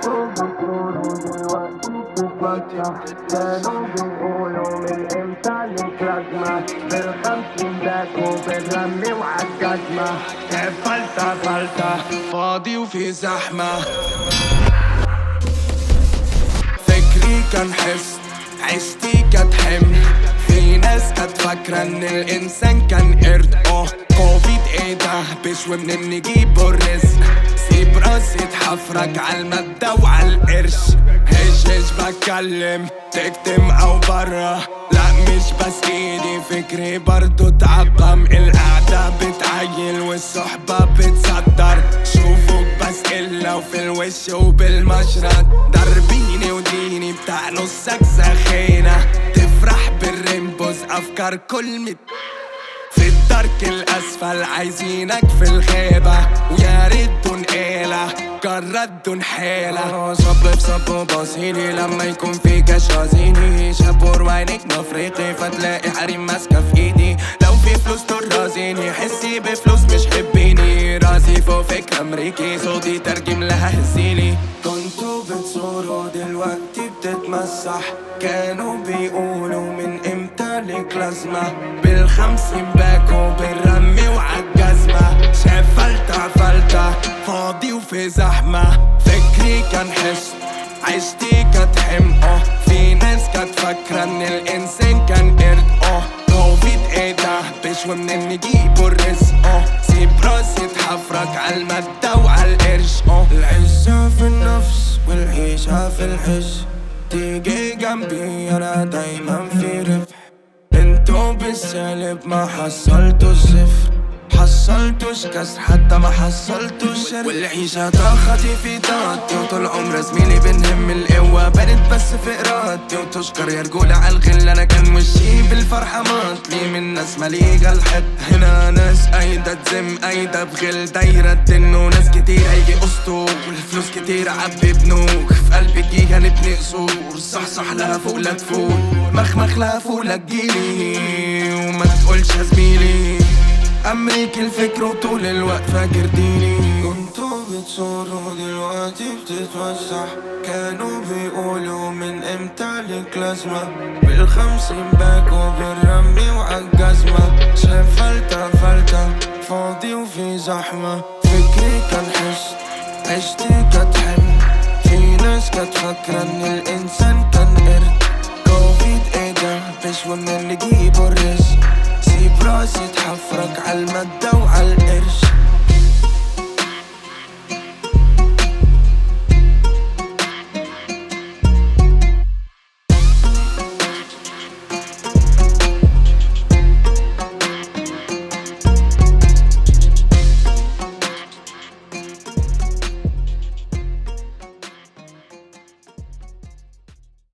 كانوا بيقولوا من امتى لك لازمة بالخمسين باكو بالرمي وعالجزمة فلتة فلتة فاضي وفي زحمة فكري كان حس عشتي كانت حمل في ناس كانت فاكرة ان الانسان كان قرد اه كوفيد ايه ده بشوي من نجيب الرزق سيب راسي تحفرك عالمادة وعالقرش هش هش بتكلم تكتم او برا لا مش بس ايدي فكري برضو تعقم القعدة بتعيل والصحبة بتصدر شوفوك بس الا وفي الوش وبالمشرط دربيني وديني بتاع نصك سخينة تفرح بالريمبوز افكار كل مت في الدرك الاسفل عايزينك في الغابة ويا ريت دون قيلة جرد دون حيلة صب في صب وبصيلي لما يكون في كاش رازيني شابور وعينك مفرقي فتلاقي حريم ماسكة في ايدي لو في فلوس ترازيني حسي بفلوس مش حبيني راسي فوق فكرة امريكي صوتي ترجم لها هزيلي كنتوا بتصوروا دلوقتي بتتمسح كانوا بيقولوا من امتى لك لازمة بالخمسين باكو بالرمي وعالجزمة شايف فلتة فلتة فاضي وفي زحمة فكري كان حس عشتي كانت حمقى في ناس كانت فاكرة ان الانسان كان قرد اه كوفيد ايه ده بشوي من نجيبوا الرزق اه سيب راسي تحفرك عالمادة وعالقرش اه العزة في النفس والعيشة في الحش تيجي جنبي انا دايما في ربح انتو بالسالب ما حصلتوا صفر حصلتوش كسر حتى ما حصلتوش شر والعيشة طاختي في طاقتي وطول عمر زميلي بنهم القوة بنت بس في إرادتي وتشكر يا رجولة عالغل أنا كان وشي بالفرحة مطلي من ناس مليقة الحد هنا ناس أيدا تزم أيدا بغل دايرة تن وناس كتير هيجي أسطول والفلوس كتير عبي بنوك في قلبي جيها نبني قصور صح صح لها فوق لا تفول مخمخ لها فوق لا تجيلي وما تقولش يا زميلي أمريك الفكر وطول الوقت فاكر ديني كنتوا بتصوروا دلوقتي بتتوسع كانوا بيقولوا من امتى لك لازمة بالخمسين باكو بالرمي وعالجزمة شايف فلتة فلتة فاضي وفي زحمة فكري كان حس عشتي كانت حلم في ناس كانت فاكرة ان الانسان كان قرد كوفيد ايه ده بشوي من اللي جيبوا الرزق سيب راسي تحفرك عالمادة وعالقرد